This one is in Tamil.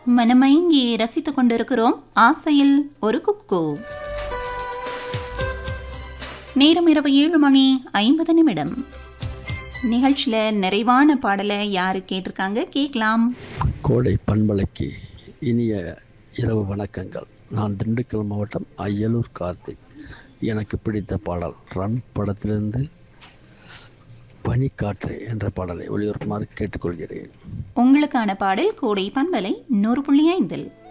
மனமயங்கி ரசித்துக் கொண்டிருக்கிறோம் ஆசையில் ஒரு குக்கு நேரம் இரவு ஏழு மணி ஐம்பது நிமிடம் நிகழ்ச்சியில் நிறைவான பாடலை யாரு கேட்டிருக்காங்க கேட்கலாம் கோடை பண்பலைக்கு இனிய இரவு வணக்கங்கள் நான் திண்டுக்கல் மாவட்டம் அய்யலூர் கார்த்திக் எனக்கு பிடித்த பாடல் ரன் படத்திலிருந்து பனிக்காற்று என்ற பாடலை ஒளிபரப்புமாறு கேட்டுக்கொள்கிறேன் உங்களுக்கான பாடல் கோடை பண்பலை நூறு புள்ளி ஐந்தில்